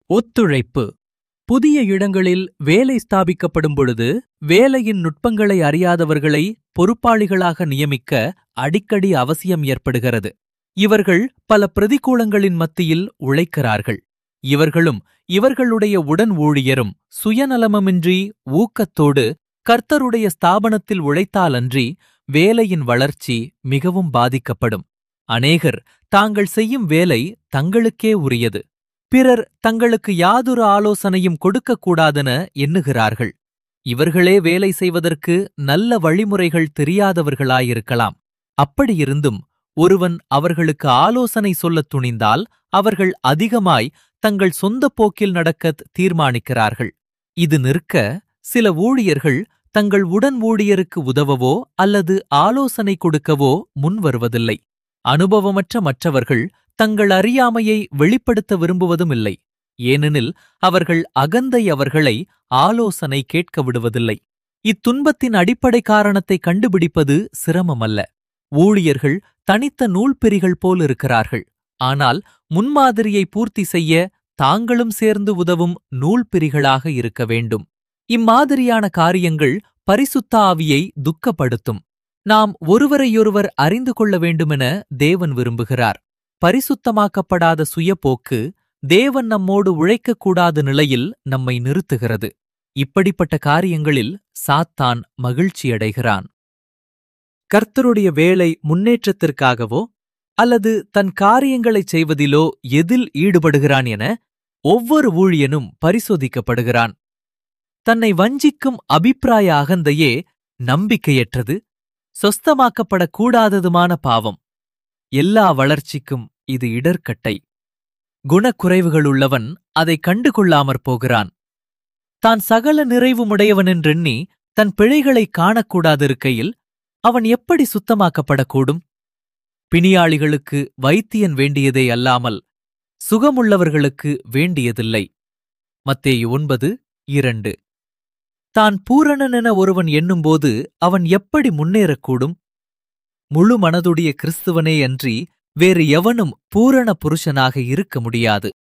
ஒத்துழைப்பு புதிய இடங்களில் வேலை ஸ்தாபிக்கப்படும் பொழுது வேலையின் நுட்பங்களை அறியாதவர்களை பொறுப்பாளிகளாக நியமிக்க அடிக்கடி அவசியம் ஏற்படுகிறது இவர்கள் பல பிரதிகூலங்களின் மத்தியில் உழைக்கிறார்கள் இவர்களும் இவர்களுடைய உடன் ஊழியரும் சுயநலமமின்றி ஊக்கத்தோடு கர்த்தருடைய ஸ்தாபனத்தில் உழைத்தாலன்றி வேலையின் வளர்ச்சி மிகவும் பாதிக்கப்படும் அநேகர் தாங்கள் செய்யும் வேலை தங்களுக்கே உரியது பிறர் தங்களுக்கு யாதொரு ஆலோசனையும் கொடுக்கக்கூடாதென எண்ணுகிறார்கள் இவர்களே வேலை செய்வதற்கு நல்ல வழிமுறைகள் தெரியாதவர்களாயிருக்கலாம் அப்படியிருந்தும் ஒருவன் அவர்களுக்கு ஆலோசனை சொல்லத் துணிந்தால் அவர்கள் அதிகமாய் தங்கள் சொந்த போக்கில் நடக்கத் தீர்மானிக்கிறார்கள் இது நிற்க சில ஊழியர்கள் தங்கள் உடன் ஊழியருக்கு உதவவோ அல்லது ஆலோசனை கொடுக்கவோ முன்வருவதில்லை அனுபவமற்ற மற்றவர்கள் தங்கள் அறியாமையை வெளிப்படுத்த விரும்புவதும் இல்லை ஏனெனில் அவர்கள் அகந்தை அவர்களை ஆலோசனை கேட்க விடுவதில்லை இத்துன்பத்தின் அடிப்படை காரணத்தை கண்டுபிடிப்பது சிரமமல்ல ஊழியர்கள் தனித்த நூல்பிரிகள் போல் இருக்கிறார்கள் ஆனால் முன்மாதிரியை பூர்த்தி செய்ய தாங்களும் சேர்ந்து உதவும் நூல்பிரிகளாக இருக்க வேண்டும் இம்மாதிரியான காரியங்கள் பரிசுத்த ஆவியை துக்கப்படுத்தும் நாம் ஒருவரையொருவர் அறிந்து கொள்ள வேண்டுமென தேவன் விரும்புகிறார் பரிசுத்தமாக்கப்படாத சுயப்போக்கு தேவன் நம்மோடு உழைக்கக்கூடாத நிலையில் நம்மை நிறுத்துகிறது இப்படிப்பட்ட காரியங்களில் சாத்தான் மகிழ்ச்சியடைகிறான் கர்த்தருடைய வேலை முன்னேற்றத்திற்காகவோ அல்லது தன் காரியங்களைச் செய்வதிலோ எதில் ஈடுபடுகிறான் என ஒவ்வொரு ஊழியனும் பரிசோதிக்கப்படுகிறான் தன்னை வஞ்சிக்கும் அபிப்பிராய அகந்தையே நம்பிக்கையற்றது சொஸ்தமாக்கப்படக்கூடாததுமான பாவம் எல்லா வளர்ச்சிக்கும் இது இடர்க்கட்டை குணக்குறைவுகளுள்ளவன் அதை கண்டுகொள்ளாமற் போகிறான் தான் சகல நிறைவுமுடையவனென்றெண்ணி தன் பிழைகளை காணக்கூடாதிருக்கையில் அவன் எப்படி சுத்தமாக்கப்படக்கூடும் பிணியாளிகளுக்கு வைத்தியன் வேண்டியதே அல்லாமல் சுகமுள்ளவர்களுக்கு வேண்டியதில்லை மத்தேயு ஒன்பது இரண்டு தான் பூரணனென ஒருவன் எண்ணும்போது அவன் எப்படி முன்னேறக்கூடும் முழு மனதுடைய கிறிஸ்துவனே அன்றி வேறு எவனும் பூரண புருஷனாக இருக்க முடியாது